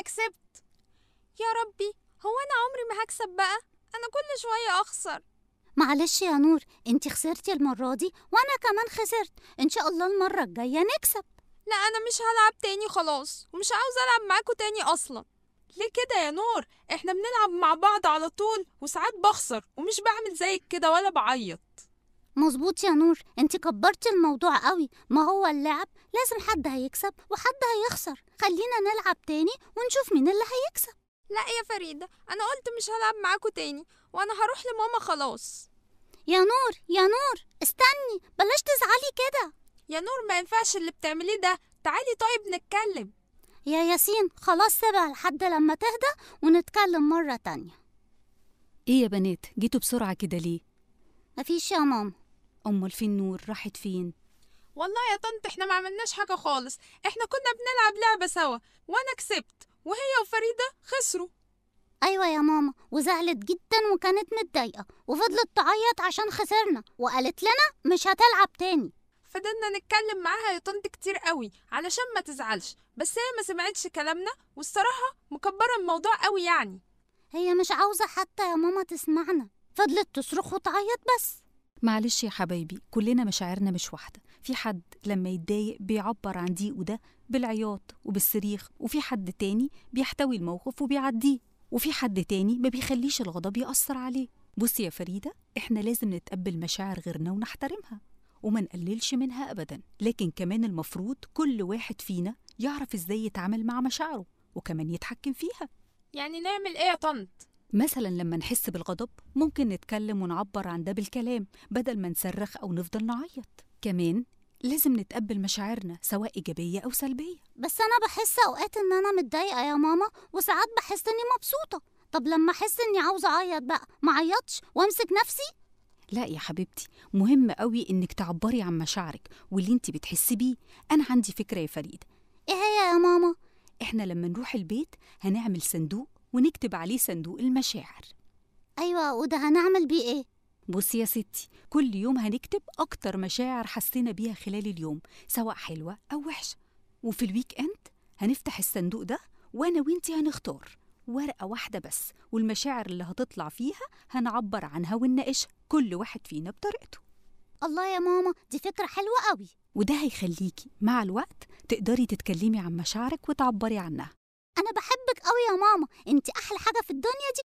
كسبت يا ربي هو انا عمري ما هكسب بقى انا كل شويه اخسر معلش يا نور انت خسرتي المرة دي وانا كمان خسرت ان شاء الله المرة الجاية نكسب لا انا مش هلعب تاني خلاص ومش عاوز العب معاكوا تاني اصلا ليه كده يا نور احنا بنلعب مع بعض على طول وساعات بخسر ومش بعمل زيك كده ولا بعيط مظبوط يا نور انت كبرتي الموضوع قوي ما هو اللعب لازم حد هيكسب وحد هيخسر خلينا نلعب تاني ونشوف مين اللي هيكسب لا يا فريدة انا قلت مش هلعب معاكوا تاني وانا هروح لماما خلاص يا نور يا نور استني بلاش تزعلي كده يا نور ما ينفعش اللي بتعمليه ده تعالي طيب نتكلم يا ياسين خلاص سيبها لحد لما تهدى ونتكلم مرة تانية ايه يا بنات جيتوا بسرعة كده ليه مفيش يا ماما امال فين نور راحت فين والله يا طنط احنا ما عملناش حاجة خالص احنا كنا بنلعب لعبة سوا وانا كسبت وهي وفريدة خسروا ايوه يا ماما وزعلت جدا وكانت متضايقة وفضلت تعيط عشان خسرنا وقالت لنا مش هتلعب تاني فضلنا نتكلم معاها يا طنط كتير قوي علشان ما تزعلش بس هي ما سمعتش كلامنا والصراحة مكبرة الموضوع قوي يعني هي مش عاوزة حتى يا ماما تسمعنا فضلت تصرخ وتعيط بس معلش يا حبايبي كلنا مشاعرنا مش واحدة في حد لما يتضايق بيعبر عن ضيقه ده بالعياط وبالصريخ وفي حد تاني بيحتوي الموقف وبيعديه وفي حد تاني ما بيخليش الغضب يأثر عليه بصي يا فريدة احنا لازم نتقبل مشاعر غيرنا ونحترمها وما نقللش منها أبدا لكن كمان المفروض كل واحد فينا يعرف ازاي يتعامل مع مشاعره وكمان يتحكم فيها يعني نعمل ايه يا طنط مثلا لما نحس بالغضب ممكن نتكلم ونعبر عن ده بالكلام بدل ما نصرخ أو نفضل نعيط كمان لازم نتقبل مشاعرنا سواء إيجابية أو سلبية بس انا بحس اوقات ان انا متضايقة يا ماما وساعات بحس اني مبسوطة طب لما احس اني عاوزة اعيط بقى ما اعيطش وامسك نفسي لا يا حبيبتي مهم قوي إنك تعبري عن مشاعرك واللي انت بتحسي بيه أنا عندي فكرة يا فريدة ايه هي يا ماما احنا لما نروح البيت هنعمل صندوق ونكتب عليه صندوق المشاعر ايوه وده هنعمل بيه ايه بصي يا ستي كل يوم هنكتب أكتر مشاعر حسينا بيها خلال اليوم سواء حلوة أو وحشة وفي الويك إند هنفتح الصندوق ده وأنا وإنتي هنختار ورقة واحدة بس والمشاعر اللي هتطلع فيها هنعبر عنها ونناقشها كل واحد فينا بطريقته الله يا ماما دي فكرة حلوة قوي وده هيخليكي مع الوقت تقدري تتكلمي عن مشاعرك وتعبري عنها انا بحبك قوي يا ماما انت احلى حاجة في الدنيا دي